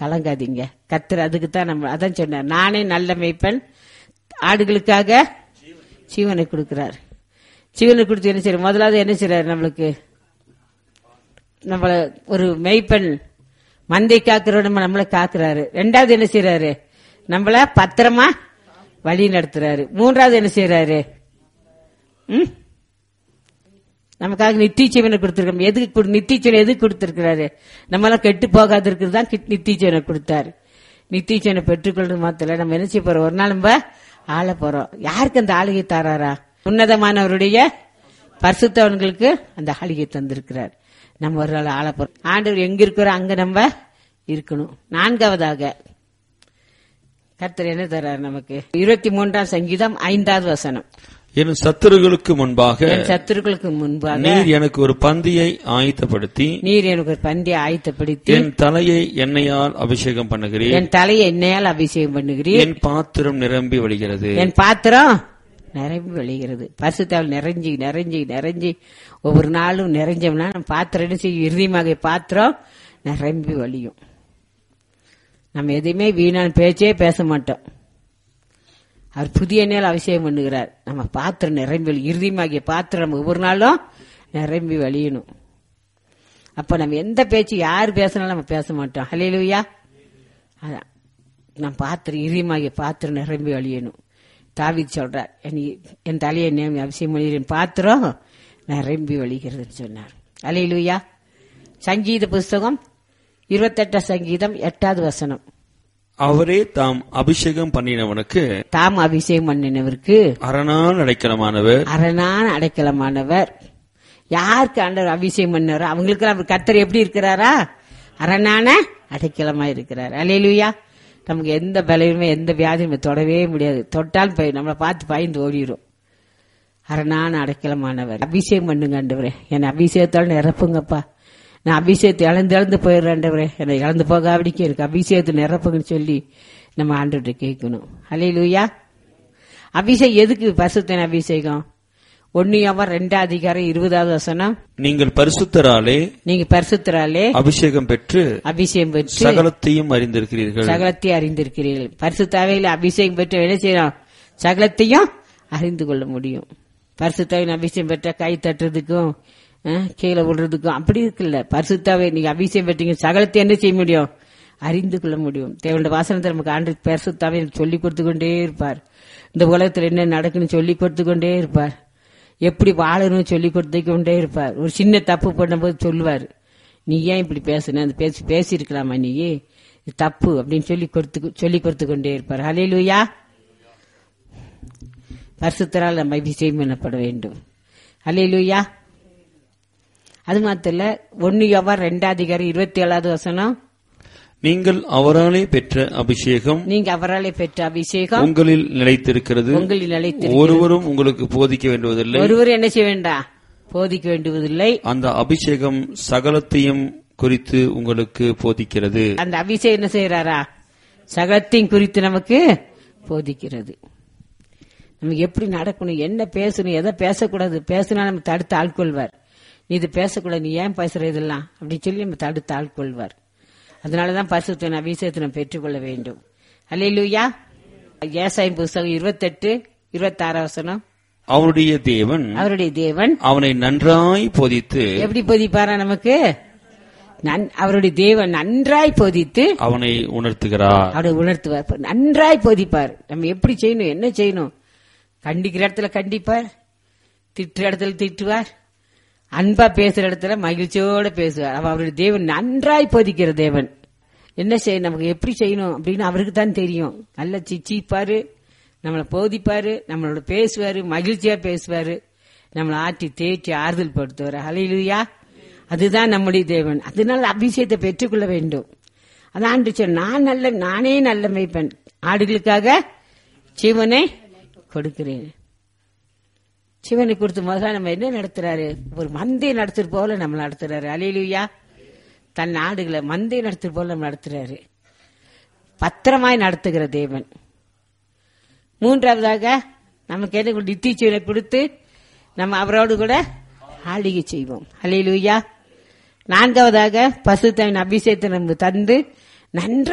கலங்காதீங்க கத்தர் அதுக்கு தான் நம்ம அதான் சொன்னார் நானே நல்ல மேய்ப்பன் ஆடுகளுக்காக ஜீவனை கொடுக்கிறார் ஜீவனை கொடுத்து என்ன செய்யறாரு முதலாவது என்ன செய்யறாரு நம்மளுக்கு நம்மள ஒரு மெய்ப்பெண் மந்தை காக்கிறோட நம்மளை காக்குறாரு ரெண்டாவது என்ன செய்யறாரு நம்மள பத்திரமா வழி நடத்துறாரு மூன்றாவது என்ன செய்யறாரு ம்? நமக்காக நித்திய ஜீவனை கொடுத்திருக்கோம் எதுக்கு கொடு- நித்திய ஜீவனை எதுக்கு கொடுத்திருக்கிறாரு நம்மளாம் கெட்டு போகாது இருக்கிறது தான் கிட்- நித்திய ஜீவனை கொடுத்தாரு நித்திய ஜீவனை பெற்றுக்கொள்றது மாத்திர நம்ம என்ன செய்ய போறோம் ஒரு நாள் நம்ம ஆள போறோம் யாருக்கு அந்த ஆளுகை தாராரா உன்னதமானவருடைய பரிசுத்தவன்களுக்கு அந்த ஆளுகை தந்திருக்கிறார் நம்ம ஒரு நாள் ஆள போறோம் ஆண்டவர் எங்க இருக்கிறோம் அங்க நம்ம இருக்கணும் நான்காவதாக கர்த்தர் என்ன தர்றாரு நமக்கு இருபத்தி மூன்றாம் சங்கீதம் ஐந்தாவது வசனம் என் சத்துருகளுக்கு முன்பாக என் சத்துருக்களுக்கு முன்பாக நீர் எனக்கு ஒரு பந்தியை ஆயத்தப்படுத்தி நீர் எனக்கு ஒரு பந்தியை ஆயத்தப்படுத்தி என் தலையை எண்ணெயால் அபிஷேகம் பண்ணுகிறீர் என் தலையை எண்ணெயால் அபிஷேகம் பண்ணுகிறீர் என் பாத்திரம் நிரம்பி வழிகிறது என் பாத்திரம் நிரம்பி வழிகிறது பரிசுத்தால் நிறைஞ்சி நிறைஞ்சி நிறைஞ்சி ஒவ்வொரு நாளும் நிறைஞ்சோம்னா நம்ம பாத்திரம் என்ன செய்யும் இறுதியாக பாத்திரம் நிரம்பி வழியும் நம்ம எதையுமே வீணான பேச்சே பேச மாட்டோம் அவர் புதிய எண்ணெயில் அபிஷேகம் பண்ணுகிறார் நம்ம பாத்திரம் நிரம்பி வழி- இறுதியமாகிய பாத்திரம் நம்ம ஒவ்வொரு நாளும் நிரம்பி வழியணும் அப்ப நம்ம எந்த பேச்சு யார் பேசினாலும் நம்ம பேச மாட்டோம் ஹலேலுயா அதான் நான் பாத்திரம் இறுதியமாகிய பாத்திரம் நிரம்பி வழியணும் தாவித் சொல்றார் என் இ- என் தலையை நேமி அவசியம் என் பாத்திரம் நிரம்பி வழிகிறதுன்னு சொன்னார் அலையிலுயா சங்கீத புஸ்தகம் இருபத்தெட்டாம் சங்கீதம் எட்டாவது வசனம் அவரே தாம் அபிஷேகம் பண்ணினவனுக்கு தாம் அபிஷேகம் பண்ணினவருக்கு அரணால் அடைக்கலமானவர் அரணான அடைக்கலமானவர் யாருக்கு ஆண்டவர் அபிஷேகம் பண்ணாரோ அவங்களுக்கு அவர் கர்த்தர் எப்படி இருக்கிறாரா அரணான அடைக்கலமா இருக்கிறார் அலையிலுயா நமக்கு எந்த பலயுமே எந்த வியாதியுமே தொடவே முடியாது தொட்டால் பய நம்மளை பார்த்து பயந்து ஓடிடும் அரணான அடைக்கலமானவர் அபிஷேகம் பண்ணுங்க ஆண்டவரே என்னை அபிஷேகத்தால் நிரப்புங்கப்பா நான் அபிஷேகத்தை இழந்து இழந்து போயிடுறேன் ஆண்டவரே என்னை இழந்து போகாவிடிக்க எனக்கு அபிஷேகத்தை நிரப்புங்கன்னு சொல்லி நம்ம ஆண்டவர்கிட்ட கேட்கணும் அலையிலுயா அபிஷேகம் எதுக்கு பரிசுத்தன அபிஷேகம் ஒன்னியாவா ரெண்டாம் அதிகாரம் இருபதாவது வசனம் நீங்கள் பரிசுத்தராலே நீங்க பரிசுத்தராலே அபிஷேகம் பெற்று அபிஷேகம் பெற்று சகலத்தையும் அறிந்திருக்கிறீர்கள் சகலத்தை அறிந்திருக்கிறீர்கள் பரிசுத்தாவையில் அபிஷேகம் பெற்று என்ன செய்யணும் சகலத்தையும் அறிந்து கொள்ள முடியும் பரிசுத்தாவின் அபிஷேகம் பெற்ற கை தட்டுறதுக்கும் அஹ், கீழே விடுறதுக்கும் அப்படி இருக்குல்ல பரிசுத்தாவை நீங்க அபிஷேகம் பெற்றீங்க சகலத்தை என்ன செய்ய முடியும் அறிந்து கொள்ள முடியும் தேவனுடைய வாசனத்தை நமக்கு ஆண்டு பரிசுத்தாவை சொல்லிக் கொடுத்து கொண்டே இருப்பார் இந்த உலகத்தில் என்ன நடக்குன்னு சொல்லிக் கொடுத்து கொண்டே இருப்பார் எப்படி வாழணும்னு சொல்லி கொடுத்து கொண்டே இருப்பார் ஒரு சின்ன தப்பு பண்ணும்போது சொல்லுவார் நீ ஏன் இப்படி பேசுன அந்த பேசி பேசியிருக்கலாமா நீ இது தப்பு அப்படின்னு சொல்லி கொடுத்து சொல்லி கொடுத்து கொண்டே இருப்பார் ஹalleluya பரிசுத்தரால் நம்ம அபிஷேகம் பண்ணப்பட வேண்டும் ஹalleluya அது மாத்திரம் இல்ல ஒன்னு யோவா ரெண்டாம் அதிகாரம் இருபத்தி ஏழாவது வசனம் நீங்கள் அவராலே பெற்ற அபிஷேகம் நீங்க அவராலே பெற்ற அபிஷேகம் உங்களில் நிலைத்திருக்கிறது உங்களில் நிலைத்து ஒருவரும் உங்களுக்கு போதிக்க வேண்டுவதில்லை ஒருவர் என்ன செய்ய வேண்டாம் போதிக்க வேண்டுவதில்லை அந்த அபிஷேகம் சகலத்தையும் குறித்து உங்களுக்கு போதிக்கிறது அந்த அபிஷேகம் என்ன செய்யறாரா சகலத்தையும் குறித்து நமக்கு போதிக்கிறது நமக்கு எப்படி நடக்கணும் என்ன பேசணும் எதை பேசக்கூடாது பேசினா நம்ம தடுத்து ஆட்கொள்வார் நீ இது பேசக்கூடாது நீ ஏன் பேசுற இதெல்லாம் அப்படின்னு சொல்லி நம்ம தடுத்து ஆட்கொள்வார் அதனாலதான் பரிசுத்தின் அபிஷேகத்தை நம்ம பெற்றுக்கொள்ள வேண்டும் அல்லையா ஏசாயின் புஸ்தகம் இருபத்தெட்டு இருபத்தாறாம் வசனம் அவருடைய தேவன் அவருடைய தேவன் அவனை நன்றாய் போதித்து எப்படி போதிப்பாரா நமக்கு நன்- அவருடைய தேவன் நன்றாய் போதித்து அவனை உணர்த்துகிறார் அவரை உணர்த்துவார் இப்ப நன்றாய் போதிப்பார் நம்ம எப்படி செய்யணும் என்ன செய்யணும் கண்டிக்கிற இடத்துல கண்டிப்பார் திட்டுற இடத்துல திட்டுவார் அன்பா பேசுற இடத்துல மகிழ்ச்சியோட பேசுவார் அவ அவருடைய தேவன் நன்றாய் போதிக்கிற தேவன் என்ன செய்யணும் நமக்கு எப்படி செய்யணும் அப்படின்னு அவருக்கு தான் தெரியும் நல்லா சிச்சிப்பாரு நம்மளை போதிப்பாரு நம்மளோட பேசுவாரு மகிழ்ச்சியா பேசுவாரு நம்மளை ஆட்டி தேய்ச்சி ஆறுதல் படுத்துவார் அலையிலுயா அதுதான் நம்முடைய தேவன் அதனால அபிஷேகத்தை பெற்றுக்கொள்ள வேண்டும் அதான் ஆண்டு சொன்ன, நான் நல்ல நானே நல்ல மேய்ப்பன் ஆடுகளுக்காக ஜீவனை கொடுக்கிறேன் சிவனை கொடுத்து முதல்ல நம்ம என்ன நடத்துறாரு ஒரு மந்தை நடத்துறது போல நம்ம நடத்துறாரு அலையிலுயா தன் ஆடுகளை மந்தை நடத்துறது போல நம்ம நடத்துறாரு பத்திரமாய் நடத்துகிற தேவன் மூன்றாவதாக நமக்கு என்ன நித்திச்சீவனை கொடுத்து நம்ம அவரோடு கூட ஆளிகை செய்வோம் அலையிலுயா நான்காவதாக பசுத்தவின் அபிஷேகத்தை நம்ம தந்து நன்றாய்